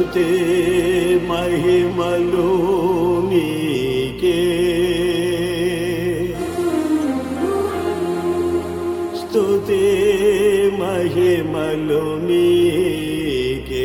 స్తుతి మహిమలు నీకే స్తుతి మహిమలు నీకే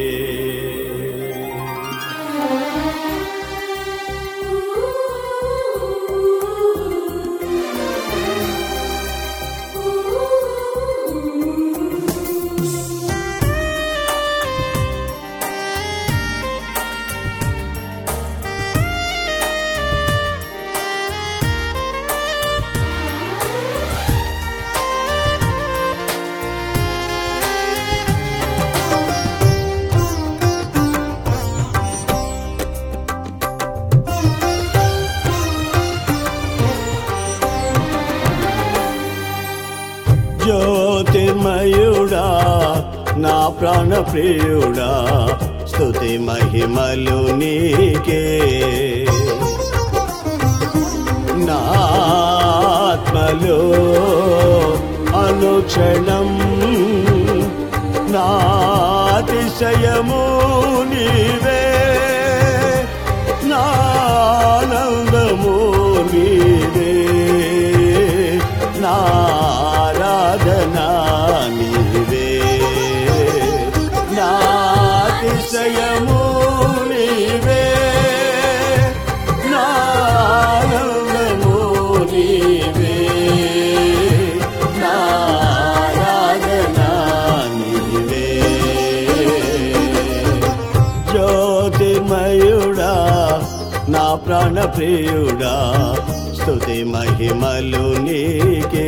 జ్యోతిర్మయుడా నా ప్రాణ ప్రియుడా స్తుతి మహిమలు నీకే నా ఆత్మలో అనుక్షణం నా అతిశయము నీవే నా ఆనందము నీవే నా ఆరాధనా నీవే నా అతిశయము నీవే నా ఆనందము నీవే నా ఆరాధనా నీవే జ్యోతిర్మయుడా నా ప్రాణ ప్రియుడా స్తుతి మహిమలు నీకే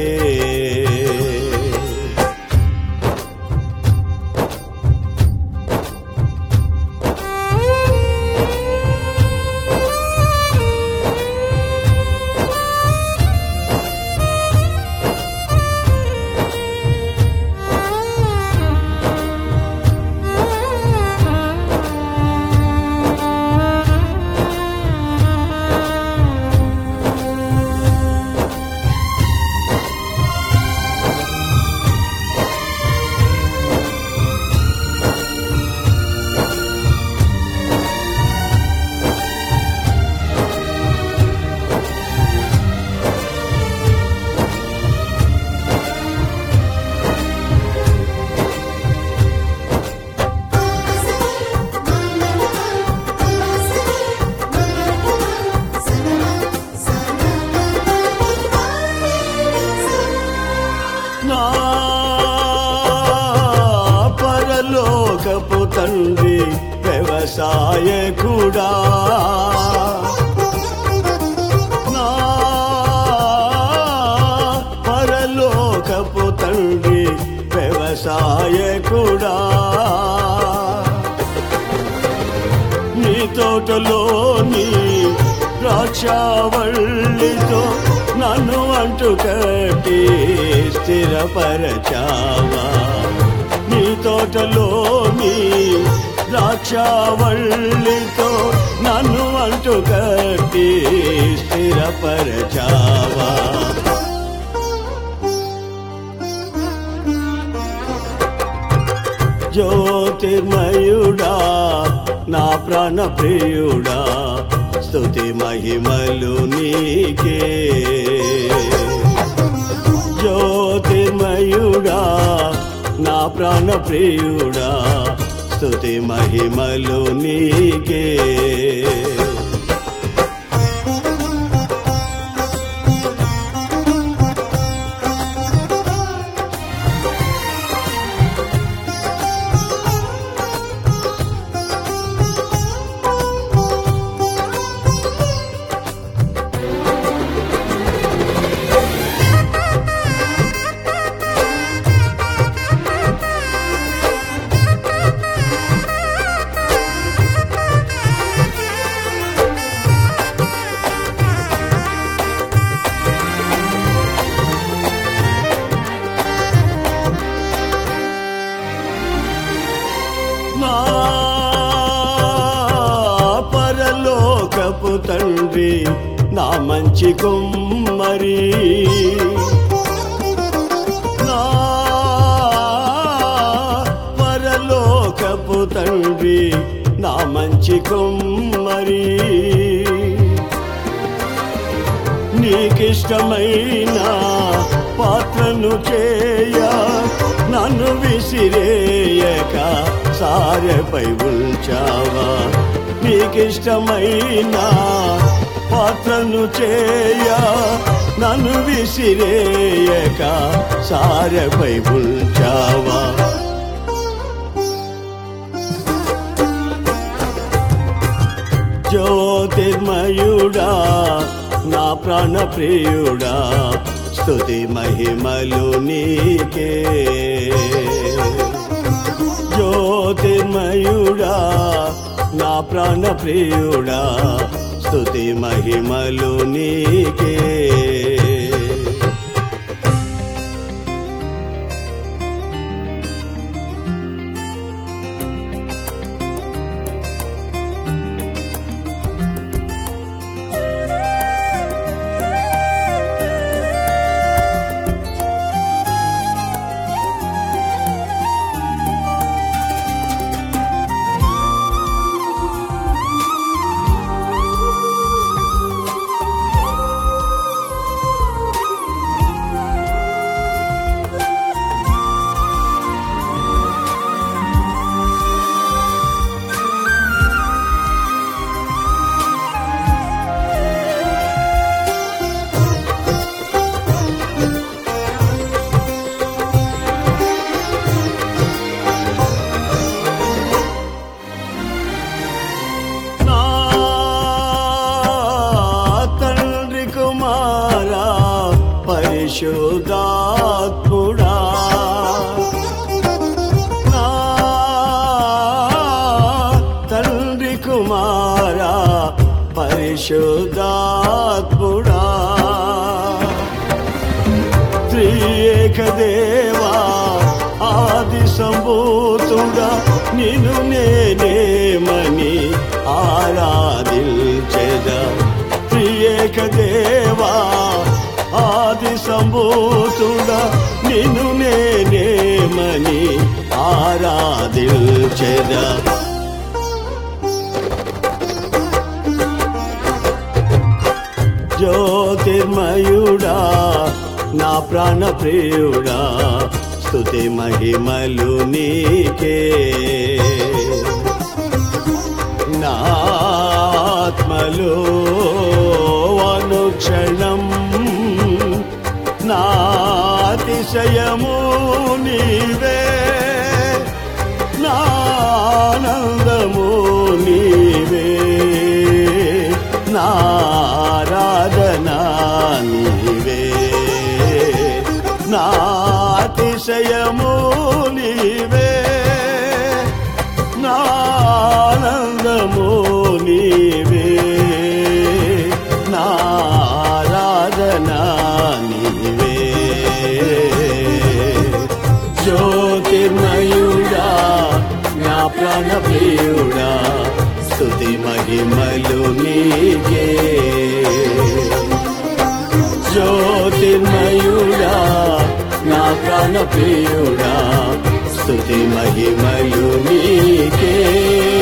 నా పరలోకపు తండ్రి వ్యవసాయకుడా నా పరలోకపు తండ్రి వ్యవసాయకుడా నీ తోటలోని ద్రాక్షావళ్ళితో నన్ను అంటు కట్టి స్థిరపరచావా నీ తోటలోని ద్రాక్షావళ్ళితో నన్ను అంటు కట్టి స్థిరపరచావా జ్యోతిర్మయుడా నా ప్రాణ ప్రియుడా స్తుతి మహిమలు నీకే జ్యోతిర్మయుడా నా ప్రాణ ప్రియుడా స్తుతి మహిమలు నీకే నా పరలోకపు తండ్రి నా మంచి కుమ్మరి నా పరలోకపు తండ్రి మంచి కుమ్మరి నీకిష్టమైన పాత్రను చేయ నన్ను విసిరేయక సారెపై ఉంచావా నీకిష్టమైన పాత్రను చేయ నన్ను విసిరేయక సారెపై ఉంచావా జ్యోతిర్మయుడా నా ప్రాణ ప్రియుడా స్తుతి మహిమలు నీకే జ్యోతిర్మయుడా నా ప్రాణ ప్రియుడా స్తుతి మహిమలు నీకే నా తండ్రి కుమారా పరిశుద్ధాత్ముడా నా తండ్రి కుమారా పరిశుద్ధాత్ముడా త్రియేక దేవా ఆది సంభూతుడా నిన్ను నేనేమని ఆరాధించెద త్రియేక దేవా ఆది సంభూతుడా నిన్ను నేనేమని ఆరాధించెదా జ్యోతిర్మయుడా నా ప్రాణ ప్రియుడా స్తుతి మహిమలు నీకే నా ఆత్మలో అనుక్షణం నా అతిశయము నీవే నా ఆనందము నీవే నారాధనా నీవే నా అతిశయము నీవే నానందము నీవే నారాధనా నీవే జ్యోతిర్మయుడా నా ప్రాణ ప్రియుడా స్తుతి మహిమలు నీకే జ్యోతిర్మయుడా నా ప్రాణ ప్రియుడా స్తుతి మహిమలు నీకే